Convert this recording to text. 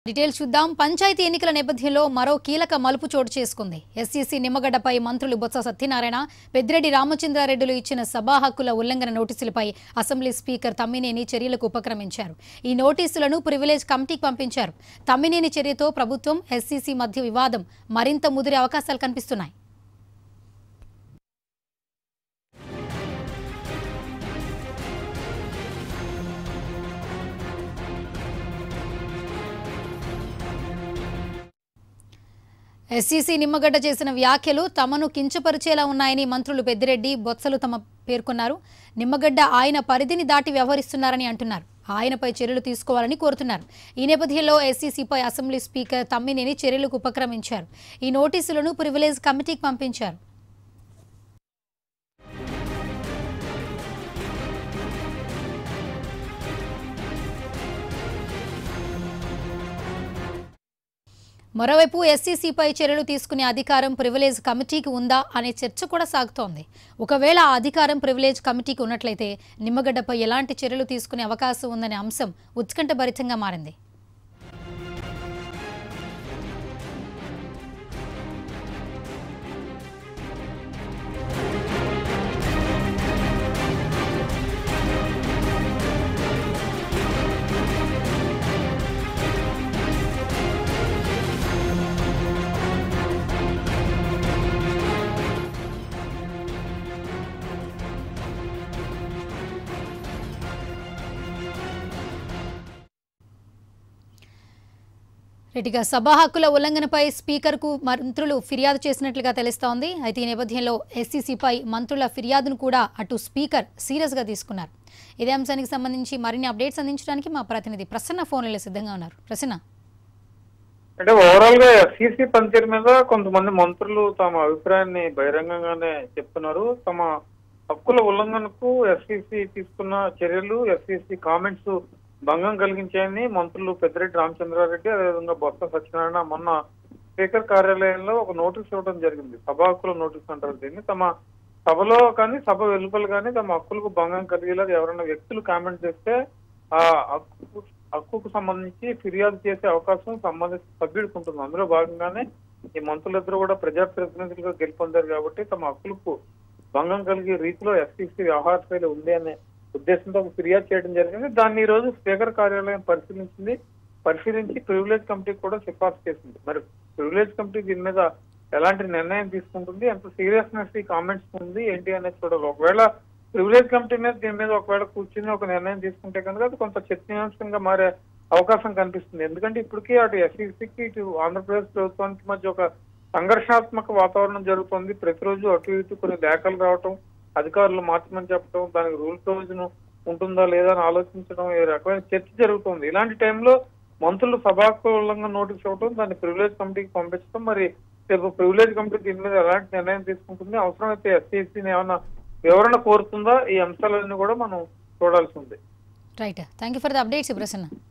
details చూద్దాం పంచాయతీ ఎన్నికల నేపథ్యంలో మరో కీలక మలుపు చోటు చేసుకుంది ఎస్సీసీ నిమ్మగడ్డపై మంత్రులు బొత్స సత్యనారాయణ పెద్దిరెడ్డి రామచంద్రారెడ్డిలు ఇచ్చిన సభా హక్కుల ఉల్లంఘన నోటీసులపై అసెంబ్లీ స్పీకర్ తమ్మినేని చర్యలకు ఉపక్రమించారు ఈ నోటీసులను ప్రివిలేజ్ కమిటీకి పంపించారు తమ్మినేని చర్యతో ప్రభుత్వం ఎస్సీసీ మధ్య వివాదం మరింత ముదిరే అవకాశాలు కనిపిస్తున్నాయి ఎస్సీసీ నిమ్మగడ్డ చేసిన వ్యాఖ్యలు తమను కించపరిచేలా ఉన్నాయని మంత్రులు పెద్దిరెడ్డి బొత్సలు తమ పేర్కొన్నారు నిమ్మగడ్డ ఆయన పరిధిని దాటి వ్యవహరిస్తున్నారని అంటున్నారు ఆయనపై చర్యలు తీసుకోవాలని కోరుతున్నారు ఈ నేపథ్యంలో ఎస్సీసీపై అసెంబ్లీ స్పీకర్ తమ్మినేని చర్యలకు ఉపక్రమించారు ఈ నోటీసులను ప్రివిలేజ్ కమిటీకి పంపించారు మరోవైపు ఎస్సీసీపై చర్యలు తీసుకునే అధికారం ప్రివిలేజ్ కమిటీకి ఉందా అనే చర్చ కూడా సాగుతోంది ఒకవేళ ఆ అధికారం ప్రివిలేజ్ కమిటీకి ఉన్నట్లయితే నిమ్మగడ్డపై ఎలాంటి చర్యలు తీసుకునే అవకాశం ఉందనే అంశం ఉత్కంఠభరితంగా మారింది రెడ్డిగా సభా హక్కుల ఉల్లంఘనపై స్పీకర్కు మంత్రులు ఫిర్యాదు చేసినట్లుగా తెలుస్తోంది అయితే ఈ నేపథ్యంలో ఎస్సీసీపై మంత్రుల ఫిర్యాదును కూడా అటు స్పీకర్ సీరియస్గా తీసుకున్నారు ఇదే అంశానికి సంబంధించి మరిన్ని అప్డేట్స్ అందించడానికి మా ప్రతినిధి ప్రసన్న ఫోన్లో సిద్ధంగా ఉన్నారు ప్రసన్న అంటే ఓవరాల్ గా ఎఫ్సిసి పనితీరు మీద కొంతమంది మంత్రులు తమ అభిప్రాయాన్ని బహిరంగంగానే చెప్తున్నారు తమ హక్కుల ఉల్లంఘనకు ఎఫ్సిసి తీసుకున్న చర్యలు ఎఫ్సిసి కామెంట్స్ భంగం కలిగించాయని మంత్రులు పెద్దిరెడ్డి రామచంద్రారెడ్డి అదేవిధంగా బొత్స సత్యనారాయణ మొన్న స్పీకర్ కార్యాలయంలో ఒక నోటీస్ ఇవ్వడం జరిగింది సభా హక్కుల నోటీస్ అంటారు దీన్ని తమ సభలో కానీ సభ వెలుపల కానీ తమ హక్కులకు భంగం కలిగేలాగా ఎవరైనా వ్యక్తులు కామెంట్ చేస్తే ఆ హక్కు హక్కుకు సంబంధించి ఫిర్యాదు చేసే అవకాశం సంబంధిత సభ్యుడికి ఉంటుంది అందులో భాగంగానే ఈ మంత్రులిద్దరూ కూడా ప్రజాప్రతినిధులుగా గెలుపొందారు కాబట్టి తమ హక్కులకు భంగం కలిగే రీతిలో ఎఫ్సిసి వ్యవహార శైలి ఉంది అనే ఉద్దేశంతో ఒక ఫిర్యాదు చేయడం జరిగింది దాన్ని ఈ రోజు స్పీకర్ కార్యాలయం పరిశీలించింది పరిశీలించి ప్రివిలేజ్ కమిటీకి కూడా సిఫార్సు చేసింది మరి ప్రివిలేజ్ కమిటీ దీని మీద ఎలాంటి నిర్ణయం తీసుకుంటుంది ఎంత సీరియస్నెస్ ఈ కామెంట్స్ ఉంది ఏంటి అనేది చూడాలి ఒకవేళ ప్రివిలేజ్ కమిటీ మీద దీని మీద ఒకవేళ కూర్చుని ఒక నిర్ణయం తీసుకుంటే కనుక అది కొంత చర్చనీయాంశంగా మారే అవకాశం కనిపిస్తుంది ఎందుకంటే ఇప్పటికీ అటు ఎస్ఈసికి ఇటు ఆంధ్రప్రదేశ్ ప్రభుత్వానికి మధ్య ఒక సంఘర్షణాత్మక వాతావరణం జరుగుతుంది ప్రతిరోజు అటు ఇటు కొన్ని లేఖలు రావటం అధికారులు మార్చమని చెప్పడం దానికి రూల్ ప్రొవిజన్ ఉంటుందా లేదా అని ఆలోచించడం ఈ రకమైన చర్చ జరుగుతుంది ఇలాంటి టైంలో మంత్రులు సభాకు ఉల్లంఘన నోటీస్ ఇవ్వడం దాన్ని ప్రివిలేజ్ కమిటీకి పంపించడం మరి రేపు ప్రివిలేజ్ కమిటీ దీని మీద ఎలాంటి నిర్ణయం తీసుకుంటుంది అవసరమైతే ఎస్సీసీని ఏమైనా వివరణ కోరుతుందా ఈ అంశాలన్నీ కూడా మనం చూడాల్సి ఉంది right thank you for the updates Prasanna